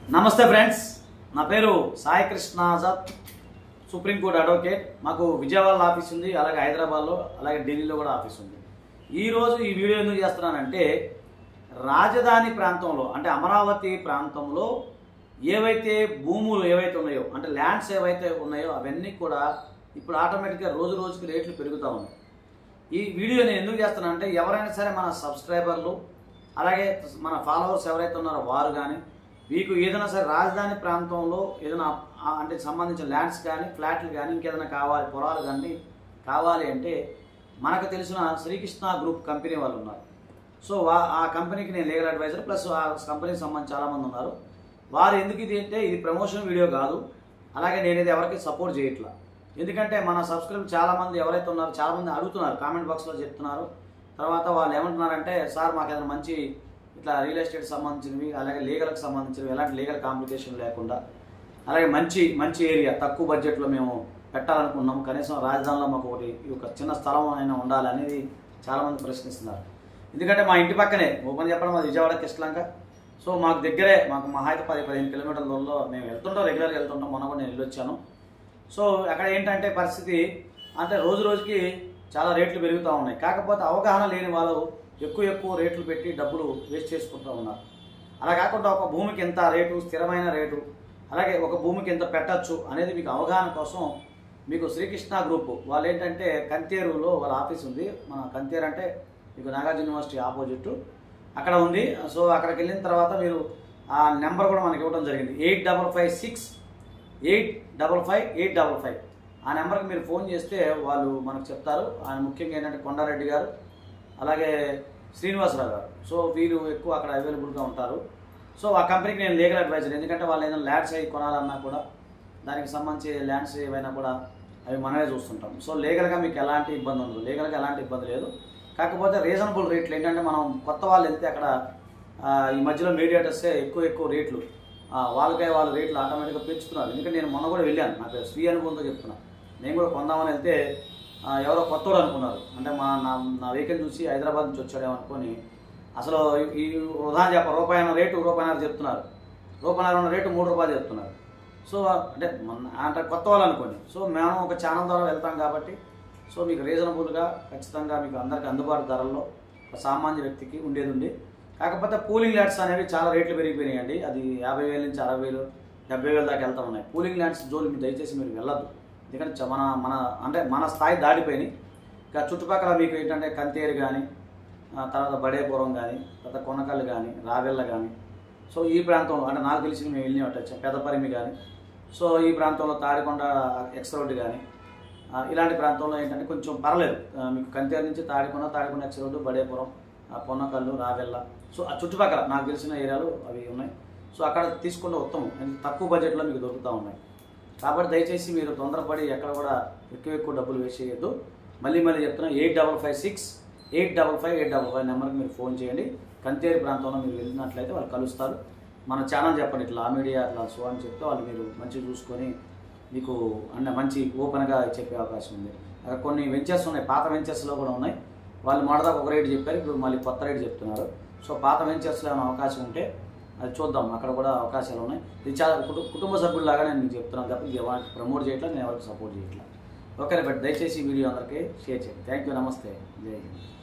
నమస్తే ఫ్రెండ్స్ నా పేరు సాయి కృష్ణ ఆజాద్ సుప్రీంకోర్టు అడ్వకేట్ మాకు విజయవాడలో ఆఫీస్ ఉంది అలాగే హైదరాబాద్లో అలాగే ఢిల్లీలో కూడా ఆఫీస్ ఉంది ఈరోజు ఈ వీడియో ఎందుకు చేస్తున్నానంటే రాజధాని ప్రాంతంలో అంటే అమరావతి ప్రాంతంలో ఏవైతే భూములు ఏవైతే ఉన్నాయో అంటే ల్యాండ్స్ ఏవైతే ఉన్నాయో అవన్నీ కూడా ఇప్పుడు ఆటోమేటిక్గా రోజు రోజుకి రేట్లు పెరుగుతూ ఉన్నాయి ఈ వీడియో నేను ఎందుకు చేస్తున్నానంటే ఎవరైనా సరే మన సబ్స్క్రైబర్లు అలాగే మన ఫాలోవర్స్ ఎవరైతే ఉన్నారో వారు కానీ మీకు ఏదైనా సరే రాజధాని ప్రాంతంలో ఏదైనా ఆ- అంటే సంబంధించిన ల్యాండ్స్ కానీ ఫ్లాట్లు కానీ ఇంకేదైనా కావాలి పొలాలు కానీ కావాలి అంటే మనకు తెలిసిన శ్రీకృష్ణ గ్రూప్ కంపెనీ వాళ్ళు ఉన్నారు సో వా ఆ కంపెనీకి నేను లీగల్ అడ్వైజర్ ప్లస్ ఆ కంపెనీకి సంబంధించి చాలామంది ఉన్నారు వారు ఎందుకు ఇది అంటే ఇది ప్రమోషన్ వీడియో కాదు అలాగే నేను ఇది ఎవరికి సపోర్ట్ చేయట్లా ఎందుకంటే మన సబ్స్క్రైబ్ చాలామంది ఎవరైతే ఉన్నారో చాలామంది అడుగుతున్నారు కామెంట్ బాక్స్లో చెప్తున్నారు తర్వాత వాళ్ళు ఏమంటున్నారంటే సార్ మాకు ఏదైనా మంచి ఇట్లా రియల్ ఎస్టేట్ సంబంధించినవి అలాగే లీగల్కి సంబంధించినవి ఎలాంటి లీగల్ కాంప్లికేషన్ లేకుండా అలాగే మంచి మంచి ఏరియా తక్కువ బడ్జెట్లో మేము పెట్టాలనుకున్నాము కనీసం రాజధానిలో మాకు ఒకటి ఒక చిన్న స్థలం అయినా ఉండాలి అనేది చాలామంది ప్రశ్నిస్తున్నారు ఎందుకంటే మా ఇంటి పక్కనే ఓపెన్ చెప్పడం మాది విజయవాడ కిష్టలంక సో మాకు దగ్గరే మాకు మహా అయితే పది పదిహేను కిలోమీటర్ల దూరంలో మేము వెళ్తుంటాం రెగ్యులర్గా వెళ్తుంటాం మొన్న కూడా నేను వెళ్ళొచ్చాను సో అక్కడ ఏంటంటే పరిస్థితి అంటే రోజు రోజుకి చాలా రేట్లు పెరుగుతూ ఉన్నాయి కాకపోతే అవగాహన లేని వాళ్ళు ఎక్కువ ఎక్కువ రేట్లు పెట్టి డబ్బులు వేస్ట్ చేసుకుంటూ ఉన్నారు అలా కాకుండా ఒక భూమికి ఎంత రేటు స్థిరమైన రేటు అలాగే ఒక భూమికి ఎంత పెట్టచ్చు అనేది మీకు అవగాహన కోసం మీకు శ్రీకృష్ణ గ్రూప్ వాళ్ళు ఏంటంటే కంతేరులో వాళ్ళ ఆఫీస్ ఉంది మన కంతేరు అంటే మీకు నాగార్జున యూనివర్సిటీ ఆపోజిట్ అక్కడ ఉంది సో అక్కడికి వెళ్ళిన తర్వాత మీరు ఆ నెంబర్ కూడా మనకి ఇవ్వడం జరిగింది eight double five six eight double five eight double five ఆ నెంబర్కి మీరు ఫోన్ చేస్తే వాళ్ళు మనకు చెప్తారు ఆయన ముఖ్యంగా ఏంటంటే కొండారెడ్డి గారు అలాగే శ్రీనివాసరావు గారు సో వీరు ఎక్కువ అక్కడ అవైలబుల్గా ఉంటారు సో ఆ కంపెనీకి నేను లీగల్ అడ్వైజర్ ఎందుకంటే వాళ్ళు ఏదైనా ల్యాండ్స్ అవి కొనాలన్నా కూడా దానికి సంబంధించి ల్యాండ్స్ ఏవైనా కూడా అవి మనమే చూస్తుంటాం సో లీగల్గా మీకు ఎలాంటి ఇబ్బంది ఉండదు లీగల్గా ఎలాంటి ఇబ్బంది లేదు కాకపోతే రీజనబుల్ రేట్లు ఏంటంటే మనం కొత్త వాళ్ళు వెళ్తే అక్కడ ఆ, ఈ మధ్యలో మీడియేటర్సే ఎక్కువ ఎక్కువ రేట్లు ఆ, వాళ్ళకే వాళ్ళ రేట్లు ఆటోమేటిక్గా పెంచుతున్నారు ఎందుకంటే నేను మొన్న కూడా వెళ్ళాను నాకు స్వీయ అనుభవంతో చెప్తున్నా నేను కూడా కొందామని వెళ్తే ఆ, ఎవరో కొత్తోడు అనుకున్నారు అంటే మా నా నా వెహికల్ చూసి హైదరాబాద్ నుంచి వచ్చాడేమో అనుకొని అసలు ఈ- ఈ ఉదాహరణ చెప్ప రూపాయన రేటు రూపాయన్నర చెప్తున్నారు రూపాయన్నర ఉన్న రేటు మూడు రూపాయలు చెప్తున్నారు సో అంటే మన అంటే కొత్త వాళ్ళు అనుకోండి సో మేము ఒక ఛానల్ ద్వారా వెళ్తాం కాబట్టి సో మీకు రీజనబుల్గా ఖచ్చితంగా మీకు అందరికి అందుబాటు ధరల్లో ఒక సామాన్య వ్యక్తికి ఉండేది ఉంది కాకపోతే కూలింగ్ ల్యాండ్స్ అనేవి చాలా రేట్లు పెరిగిపోయినాయండి అది యాభై వేల నుంచి అరవై వేలు డెబ్బై వేల దాకా వెళ్తా ఉన్నాయి కూలింగ్ ల్యాండ్స్ జోలి మీరు దయచేసి మీరు వెళ్ళొద్దు ఎందుకంటే చ- మన మన అంటే మన స్థాయి దాటిపోయినాయి ఇంకా చుట్టుపక్కల మీకు ఏంటంటే కంతేరు కానీ తర్వాత బడేపురం కానీ తర్వాత కొనకల్లు కానీ రావెల్ల కానీ సో ఈ ప్రాంతంలో అంటే నాకు తెలిసి మేము వెళ్ళి వచ్చాం పెదపరిమి కానీ సో ఈ ప్రాంతంలో తాడికొండ ఎక్స్ రోడ్డు కానీ ఆ, ఇలాంటి ప్రాంతంలో ఏంటంటే కొంచెం పర్లేదు ఆ, మీకు కంతేరు నుంచి తాడికొండ తాడికొండ ఎక్స్ రోడ్డు బడేపురం ఆ, పొన్నకల్లు రావెల్ల సో ఆ చుట్టుపక్కల నాకు తెలిసిన ఏరియాలు అవి ఉన్నాయి సో అక్కడ తీసుకుంటే ఉత్తమం ఎందుకంటే తక్కువ బడ్జెట్లో మీకు దొరుకుతూ ఉన్నాయి కాబట్టి దయచేసి మీరు తొందరపడి ఎక్కడ కూడా ఎక్కువ ఎక్కువ డబ్బులు వేస్ట్ చేయొద్దు మళ్ళీ మళ్ళీ చెప్తున్నా eight double five six eight double five eight double five నెంబర్కి మీరు ఫోన్ చేయండి కంతేరు ప్రాంతంలో మీరు వెళ్ళినట్లయితే వాళ్ళు కలుస్తారు మన ఛానల్ చెప్పండి ఇట్లా ఆ మీడియా అట్లా సో అని చెప్తే వాళ్ళు మీరు మంచిగా చూసుకొని మీకు అంటే మంచి ఓపెన్గా చెప్పే అవకాశం ఉంది అక్కడ కొన్ని వెంచర్స్ ఉన్నాయి పాత వెంచర్స్లో కూడా ఉన్నాయి వాళ్ళు మొదటిదాకా ఒక రేటు చెప్పారు ఇప్పుడు మళ్ళీ కొత్త రేటు చెప్తున్నారు సో పాత వెంచర్స్లో ఏమైనా అవకాశం ఉంటే అది చూద్దాం అక్కడ కూడా అవకాశాలు ఉన్నాయి ఇది చాలా కుటు- కుటుంబ సభ్యుల్లాగా నేను మీకు చెప్తున్నాను తప్ప ఇది ఎవరికి ప్రమోట్ చేయట్లా నేను ఎవరికి సపోర్ట్ చేయట్లా ఓకే బట్ దయచేసి ఈ వీడియో అందరికీ షేర్ చేయండి థ్యాంక్ యూ నమస్తే జై హింద్